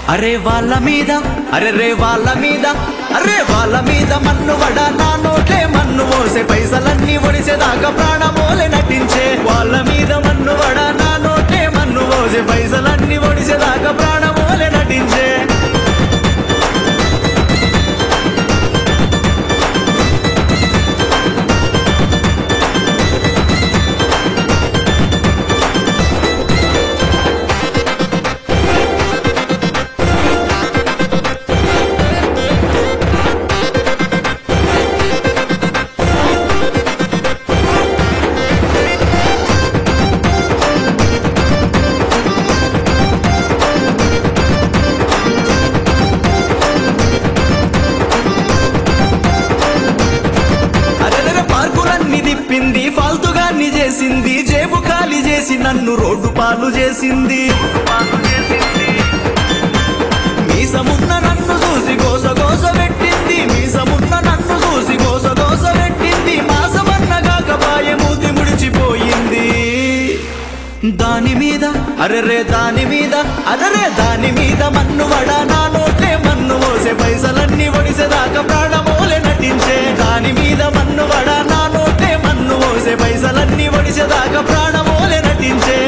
అరే వాళ్ళ మీద అరే రే వాళ్ళ మీద అరే వాళ్ళ మీద మన్ను వడ నా నోట్లే మన్ను మోసే పైసలన్నీ ఒడిసేదాకా ప్రాణమోలే నటించే వాళ్ళ మీద మన్ను వడ నా నోట్లే మన్ను మోసే పైసలన్నీ ఒడిసేదాకా ప్రాణమోలే నటించే అరెరె పార్కులన్నీ తిప్పింది ఫాల్తుగాన్ని చేసింది జేబు ఖాళీ చేసి నన్ను రోడ్డు పాలు చేసింది మీసమున్న నన్ను చూసి గోస గోస పెట్టింది మీసమున్న నన్ను చూసి గోస గోస పెట్టింది మాసమన్న కాకపాయే మూతి ముడిచిపోయింది దాని మీద అరెరే దాని మీద అరెరే దాని మీద మన్ను వడ నా నోట్లే మన్ను మోసే పైసలన్నీ ఒడిసేదాకా ప్రాణమోలే నటించే దాని మీద మన్ను వడ నా నోట్లే మన్ను మోసే పైసలన్నీ ఒడిసేదాకా ప్రాణమోలే నటించే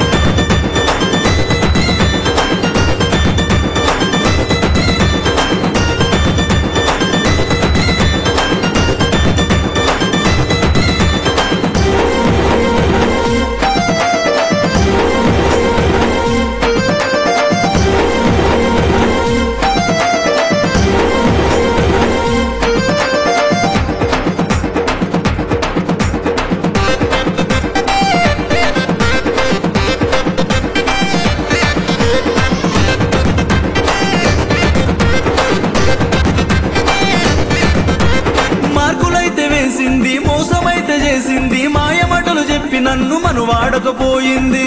మార్కులైతే వేసింది మోసమైతే చేసింది మాయమటలు చెప్పి నన్ను మను వాడకపోయింది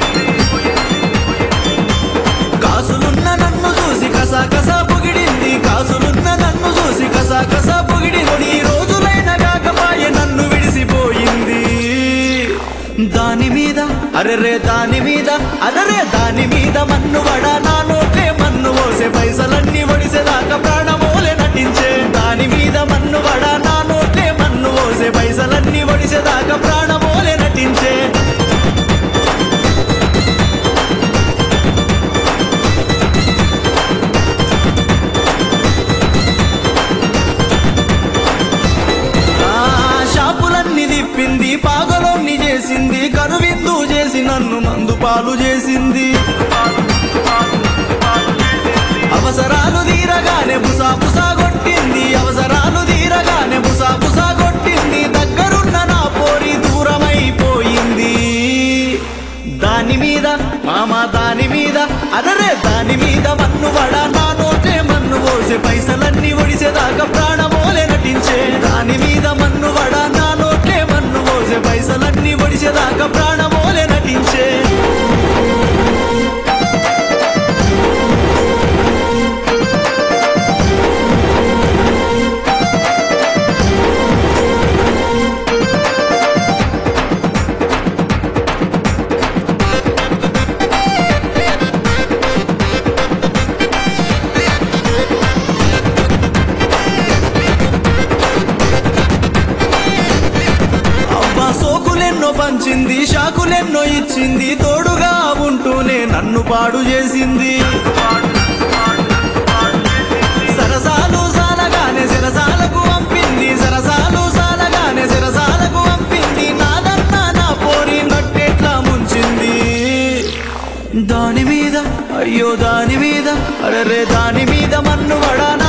కాసులున్న నన్ను చూసి కసా కసా పొగిడింది కాసులున్న నన్ను చూసి కసా కసా పొగిడింది ఈ రోజులైన కాకపాయే నన్ను విడిసిపోయింది దాని మీద అరెరే దాని మీద అరెరే దాని మీద మన్ను వడ నా నోట్లే మన్ను మోసే పైసలన్నీ ఒడిసేదాకా ప్రాణమోలే నటించే దాని మీద మన్ను వడ నా నోట్లే మన్ను మోసే పైసలన్నీ ఒడిసేదాకా ప్రాణమోలే నటించే ఆ షాపులన్నీ తిప్పింది పాగలోన్ని చేసింది కనువిందు చేసి నన్ను మందు పాలు చేసింది అవసరాలు తీరగానే బుసా బుసా కొట్టింది అవసరాలు తీరగానే బుసా బుసా కొట్టింది దగ్గరున్న నా పోరి దూరమైపోయింది దాని మీద మామ దాని మీద అదరే దాని మీద మన్ను వడ నా నోటే మన్ను పోసే పైసలన్నీ ఒడిసేదాకా ప్రాణమోలే నటించే దాని మీద మన్ను వడ నా నోటే మన్ను పోసే పైసలన్నీ ఒడిసేదాకా ప్రాణమోలే నటించే అబ్బా సోకులెన్నో పంచింది షాకులెన్నో ఇచ్చింది తోడుగా ఉంటూనే నన్ను పాడు చేసింది సరసాలు సాలగానే సిరసాలకు పంపింది సరసాలు సాలగానే సిరసాలకు పంపింది నాదన్నా నా పోరి నట్టెట్లా ముంచింది దాని మీద అయ్యో దాని మీద అరరే దాని మీద మన్ను వడా